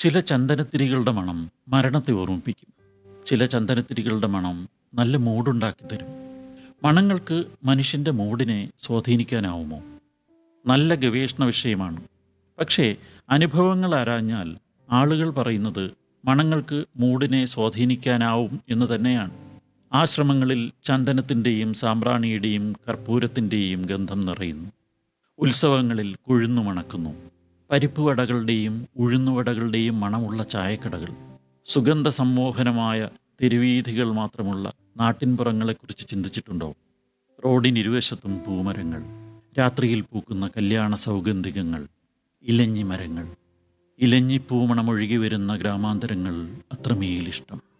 ചില ചന്ദനത്തിരികളുടെ മണം മരണത്തെ ഓർമ്മിപ്പിക്കും ചില ചന്ദനത്തിരികളുടെ മണം നല്ല മൂടുണ്ടാക്കി തരും മണങ്ങൾക്ക് മനുഷ്യൻ്റെ മൂഡിനെ സ്വാധീനിക്കാനാവുമോ നല്ല ഗവേഷണ വിഷയമാണ് പക്ഷേ അനുഭവങ്ങൾ ആരാഞ്ഞാൽ ആളുകൾ പറയുന്നത് മണങ്ങൾക്ക് മൂഡിനെ സ്വാധീനിക്കാനാവും എന്ന് തന്നെയാണ് ആ ശ്രമങ്ങളിൽ ചന്ദനത്തിൻ്റെയും സാമ്പ്രാണിയുടെയും കർപ്പൂരത്തിൻ്റെയും ഗന്ധം നിറയുന്നു ഉത്സവങ്ങളിൽ കുഴുന്നു മണക്കുന്നു പരിപ്പ് വടകളുടെയും ഉഴുന്നുവടകളുടെയും മണമുള്ള ചായക്കടകൾ സുഗന്ധ സമ്മോഹനമായ തെരുവീഥികൾ മാത്രമുള്ള നാട്ടിൻപുറങ്ങളെക്കുറിച്ച് ചിന്തിച്ചിട്ടുണ്ടോ റോഡിനിരുവശത്തും പൂമരങ്ങൾ രാത്രിയിൽ പൂക്കുന്ന കല്യാണ സൗഗന്ധികങ്ങൾ ഇലഞ്ഞി മരങ്ങൾ ഇലഞ്ഞിപ്പൂമണമൊഴുകി വരുന്ന ഗ്രാമാന്തരങ്ങൾ അത്രമേലിഷ്ടം